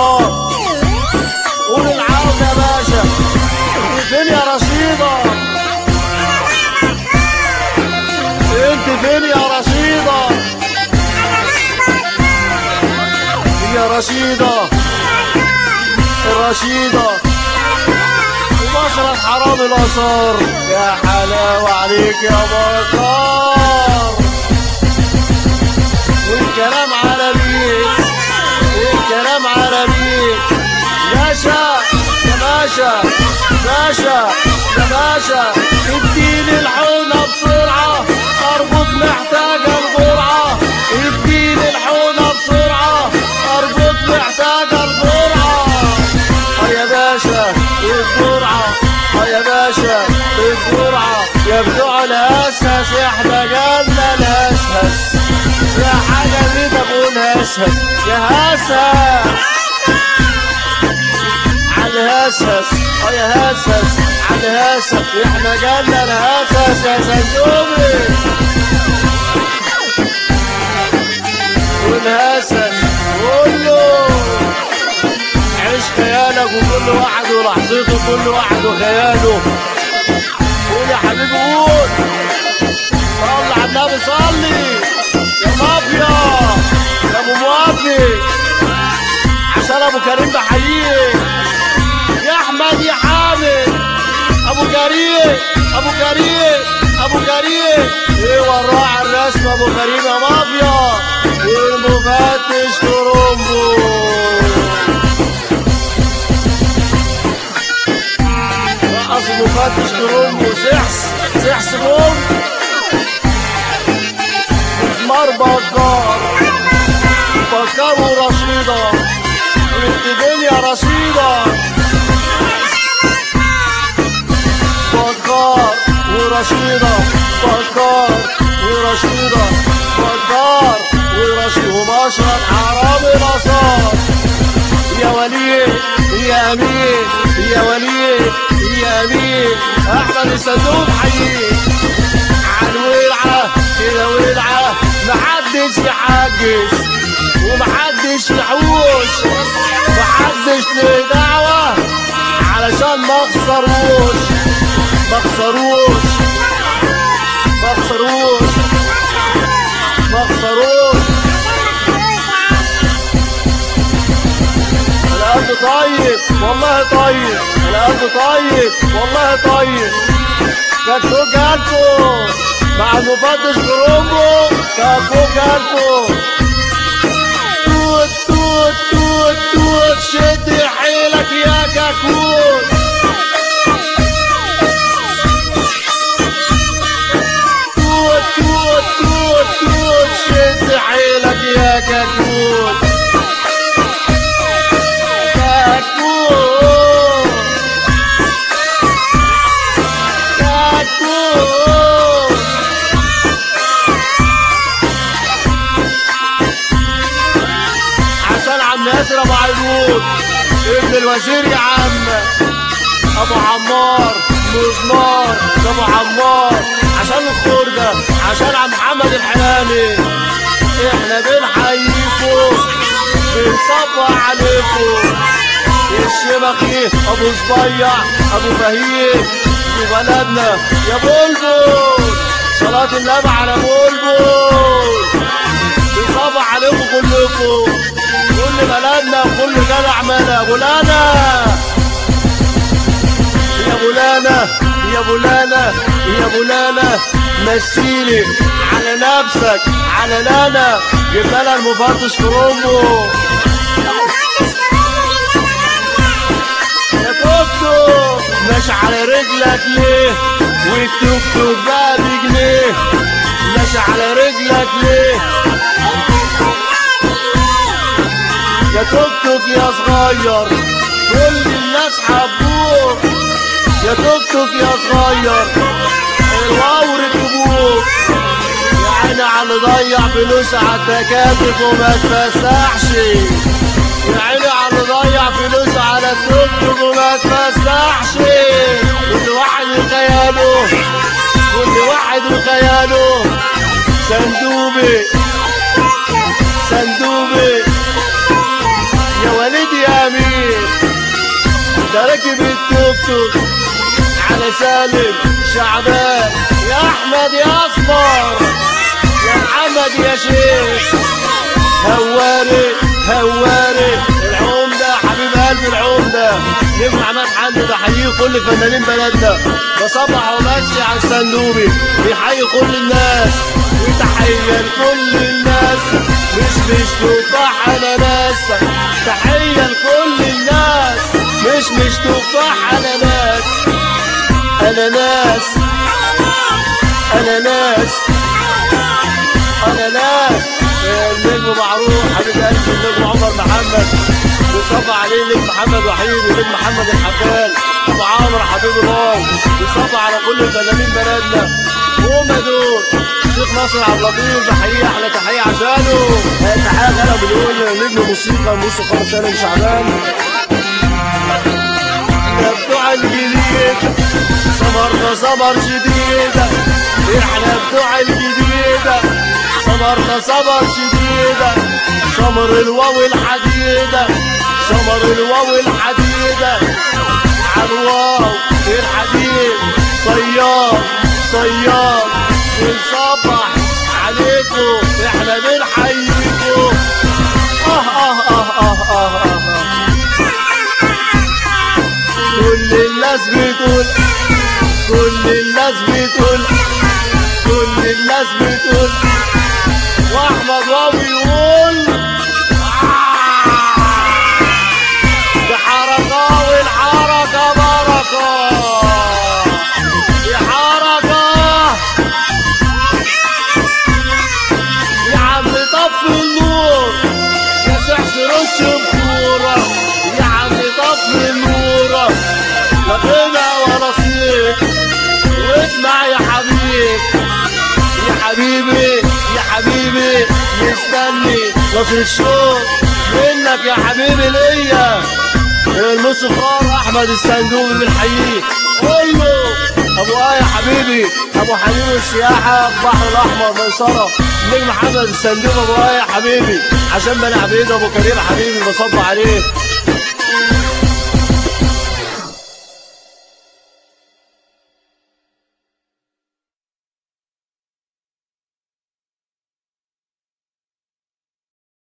الأنصار قول العودة يا باشا فين يا رشيدة انت فين يا رشيدة يا رشيدة رشيدة وبشرة حرام الآثار يا حلاوة عليك يا بكار والكلام على بيك الكلام على بيك باشا يا باشا باشا يا باشا اديني الحونة بسرعة ارجوك محتاجة الجرعة اديني الحونة بسرعة ارجوك محتاجة الجرعة اه يا باشا الجرعة اه يا باشا الجرعة يا بتوع الهسهس احنا جالنا الهسهس يا حاجة دي ابو هسهس يا هسهس على الهسهس اه يا هسهس على الهسهس احنا جالنا الهسهس يا زنجوبي والهسهس كله عيش خيالك وكل واحد ولحظته كل واحد وخياله قول يا حبيبي قول صلي على النبي صلي يا مافيا يا ابو موافي عشان ابو كريم بحييك يا احمد يا حامد ابو كريم ابو كريم ابو كريم ايه والراعي الرسم ابو كريم يا مافيا المفتش كرومبو رقص المفتش كرومبو سحس سحس بوم مسمار بكار بكار ورشيدة انت فين يا رشيدة بكار ورشيدة بكار ورشيدة بكار ورشيدة ومشرب حرام الأصال يا ولي يا أمين يا ولي يا أمين أحمد الصندوق حييك عالولعة كده ولعة محدش يحجز ومحدش يحوش محدش له دعوة علشان ما اخسروش ما اخسروش ما اخسروش ما اخسروش القلب طيب والله طيب القلب طيب والله طيب كاتبوا جالكم مع المفتش كرومبو كاتبوا جالكم توت توت توت توت شد حيلك يا كاكوت توت توت توت توت شد حيلك يا كاكوت كاكوت كاكوت عشان عم ياسر ابو عيدود ابن الوزير يا عم ابو عمار مزمار ابو عمار عشان الخردة عشان عم محمد الحلالي احنا بنحييكم بنصبح عليكم الشبخي ابو صبيع ابو فهيم في بلدنا يا بلبل صلاة النبي على بلبل بنصبح عليكم كلكم كل بلدنا وكل جدع منا يا بولانا يا بولانا يا بولانا يا بولانا مسيلي على نفسك على لانا جبنا لها المفتش كرومبو يا توك توك ماشي على رجلك ليه والتوك توك بقى بجنيه ماشي على رجلك ليه يا توك توك يا صغير كل الناس حبوك يا توك توك يا صغير الواو ركبوك يا عيني على ضيع فلوس على التكاتك وما تفسحش يا عيني على ضيع فلوس على التوك توك وما تفسحش كل واحد وخياله كل واحد وخياله صندوبي صندوبي يا وليد يا يا راكب التوك توك على سالم شعبان يا احمد يا اسمر يا محمد يا شيخ هواري هواري العمدة حبيب قلبي العمدة نجم عماد حمد بحييه كل فنانين بلدنا بصبح ومسي على الصندوبي بيحيي كل الناس وتحية لكل الناس مش مش تفاح اناناس تحية لكل الناس مش مش تفاح اناناس اناناس اناناس اناناس النجم معروف حبيب قلبي النجم عمر محمد بيصب عليه نجم محمد وحيد ونجم محمد الحفال ابو عمرو حبيب الله بيصب على كل فنانين بلدنا هما دول شيخ ناصر عبد اللطيف بحييه احلى تحيه عشانه تحيه غلا بنقول نجم موسيقى موسيقى سالم شعبان يا بتوع الجديد صبرنا صبر شديد احنا بتوع الجديد صبرنا صبر شديد شمر الواو الحديدة شمر الواو الحديدة عالواو الحديد صياد صياد بنصبح عليكم احنا بنحييكم اه اه اه اه اه, آه, آه. كل الناس بتقول كل الناس بتقول كل الناس بتقول واحمد واو بيقول بحركة والحركة بركة بحركة يا عم طفي النور يا تحسن الشمكورة يا عم طفي النور لا غنى ولا صيت واسمع يا حبيب يا حبيبي يا حبيبي مستني نصر الشوق منك يا حبيبي ليا الموسيقار احمد الصندوقي بنحييه قول له ابو ايه يا حبيبي ابو حبيب السياحه البحر الاحمر ميسره النجم محمد الصندوق ابو ايه يا حبيبي عشان بني عبيد ابو كريم حبيبي بصب عليه